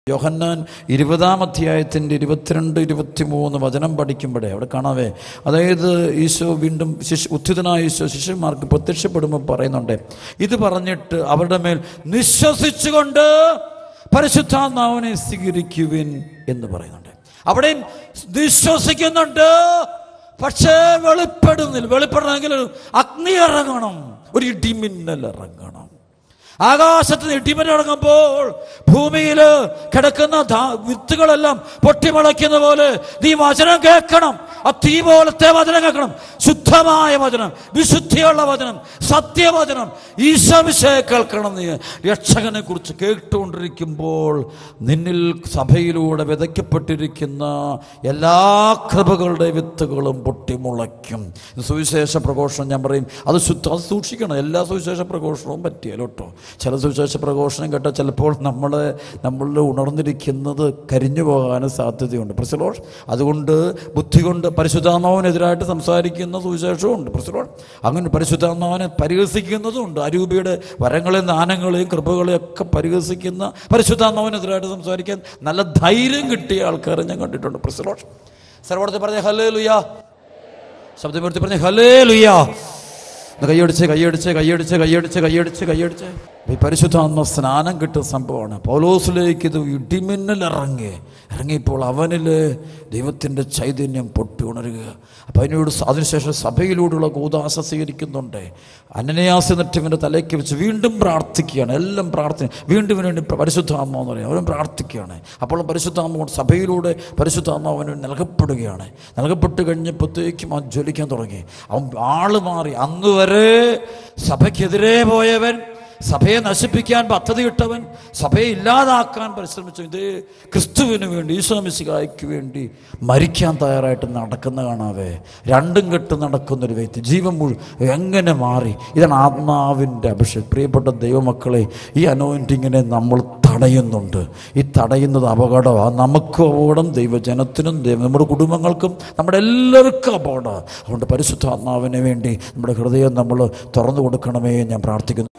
യോഹന്നാൻ ഇരുപതാം അധ്യായത്തിൻ്റെ ഇരുപത്തിരണ്ട് ഇരുപത്തിമൂന്ന് വചനം പഠിക്കുമ്പോഴേ അവിടെ കാണാവേ അതായത് ഈശോ വീണ്ടും ശിശു ഉത്ഥിതനായ ഈശോ ശിഷ്യന്മാർക്ക് പ്രത്യക്ഷപ്പെടുമ്പോൾ പറയുന്നുണ്ട് ഇത് പറഞ്ഞിട്ട് അവരുടെ മേൽ നിശ്വസിച്ചുകൊണ്ട് പരിശുദ്ധാത്മാവിനെ സ്വീകരിക്കുവിൻ എന്ന് പറയുന്നുണ്ട് അവിടെ വിശ്വസിക്കുന്നുണ്ട് പക്ഷേ വെളിപ്പെടുന്നില്ല വെളിപ്പെടണമെങ്കിൽ ഒരു അഗ്നി ഇറങ്ങണം ഒരു ഇടിമിന്നൽ ഇറങ്ങണം ആകാശത്ത് നിന്ന് ഇടിമിന്നൽ ഇറങ്ങുമ്പോൾ ഭൂമിയിൽ കിടക്കുന്ന ധാ- വിത്തുകളെല്ലാം പൊട്ടിമുളയ്ക്കുന്ന പോലെ നീ വചനം കേൾക്കണം ആ തീ പോലത്തെ വചനം കേൾക്കണം ശുദ്ധമായ വചനം വിശുദ്ധിയുള്ള വചനം സത്യവചനം ഈശോവിശയെ കേൾക്കണം നീ രക്ഷകനെ കുറിച്ച് കേട്ടുകൊണ്ടിരിക്കുമ്പോൾ നിന്നിൽ സഭയിലൂടെ വിതയ്ക്കപ്പെട്ടിരിക്കുന്ന എല്ലാ കൃപകളുടെ വിത്തുകളും പൊട്ടിമുളയ്ക്കും സുവിശേഷ പ്രഘോഷണം ഞാൻ പറയും അത് ശുദ്ധ അത് സൂക്ഷിക്കണം എല്ലാ സുവിശേഷ പ്രഘോഷണവും പറ്റിയല്ലോ കേട്ടോ ചില സുവിശേഷ പ്രഘോഷണം കേട്ടാൽ ചിലപ്പോൾ നമ്മൾ നമ്മളിൽ ഉണർന്നിരിക്കുന്നത് കരിഞ്ഞു പോകാനും സാധ്യതയുണ്ട് പ്രസലോഷ് അതുകൊണ്ട് ബുദ്ധി കൊണ്ട് പരിശുദ്ധാത്മാവിനെതിരായിട്ട് സംസാരിക്കുന്ന സുവിശേഷവും ഉണ്ട് പ്രസലോഷ് അങ്ങനെ പരിശുദ്ധാത്മാവിനെ പരിഹസിക്കുന്നതും ഉണ്ട് അരൂപിയുടെ വരങ്ങളെയും ദാനങ്ങളെയും കൃപകളെയും ഒക്കെ പരിഹസിക്കുന്ന പരിശുദ്ധാത്മാവിനെതിരായിട്ട് സംസാരിക്കാൻ നല്ല ധൈര്യം കിട്ടിയ ആൾക്കാരെ ഞാൻ കണ്ടിട്ടുണ്ട് പ്രസലോഷ് സർവടത്തെ പറഞ്ഞ ഹലേ ലുയാ ശബ്ദമൂർത്തി പറഞ്ഞ ഹലേ ലുയാ കൈയടിച്ച് കൈയടിച്ച് കൈയടിച്ച് കൈയടിച്ച് കൈയടിച്ച് കൈയടിച്ച് ഈ പരിശുദ്ധാത്മ സ്നാനം കിട്ടുന്ന സംഭവമാണ് പൗലോസിലേക്ക് ഇത് ഇടിമിന്നൽ ഇറങ്ങി ഇറങ്ങിയപ്പോൾ അവനിൽ ദൈവത്തിൻ്റെ ചൈതന്യം പൊട്ടി ഉണരുക അപ്പം അതിനോട് സ- അതിനുശേഷം സഭയിലൂടെയുള്ള കൂതാശ സ്വീകരിക്കുന്നുണ്ട് അനനയാസ് നെറ്റിവൻ്റെ തലയ്ക്ക് വെച്ച് വീണ്ടും പ്രാർത്ഥിക്കുകയാണ് എല്ലാം പ്രാർത്ഥന വീണ്ടും വേണ്ടി പരിശുദ്ധാത്മ എന്ന് പറയും അവരും പ്രാർത്ഥിക്കുകയാണ് അപ്പോൾ പരിശുദ്ധാത്മ കൊണ്ട് സഭയിലൂടെ പരിശുദ്ധാത്മ അവന് നൽകപ്പെടുകയാണ് നൽകപ്പെട്ട് കഴിഞ്ഞപ്പോഴത്തേക്കും അവൻ ജ്വലിക്കാൻ തുടങ്ങി അവൻ ആള് മാറി അന്ന് വരെ സഭയ്ക്കെതിരെ പോയവൻ സഭയെ നശിപ്പിക്കാൻ പദ്ധതിയിട്ടവൻ സഭയെ ഇല്ലാതാക്കാൻ പരിശ്രമിച്ചു ഇത് ക്രിസ്തുവിന് വേണ്ടി ഈശോമിശികായ്ക്ക് വേണ്ടി മരിക്കാൻ തയ്യാറായിട്ട് നടക്കുന്ന കാണാവേ രണ്ടും കെട്ട് നടക്കുന്നൊരു വ്യക്തി ജീവൻ മുഴുവൻ എങ്ങനെ മാറി ഇതാണ് ആത്മാവിൻ്റെ അഭിഷേകം പ്രിയപ്പെട്ട ദൈവമക്കളെ ഈ അനോയിൻറ്റിങ്ങിനെ നമ്മൾ തടയുന്നുണ്ട് ഈ തടയുന്നത് അപകടമാണ് നമുക്കും അപകടം ദൈവജനത്തിനും ദൈവ നമ്മുടെ കുടുംബങ്ങൾക്കും നമ്മുടെ എല്ലാവർക്കും അപകടമാണ് അതുകൊണ്ട് പരിശുദ്ധാത്മാവിന് വേണ്ടി നമ്മുടെ ഹൃദയം നമ്മൾ തുറന്നു കൊടുക്കണമേ എന്ന് ഞാൻ പ്രാർത്ഥിക്കുന്നു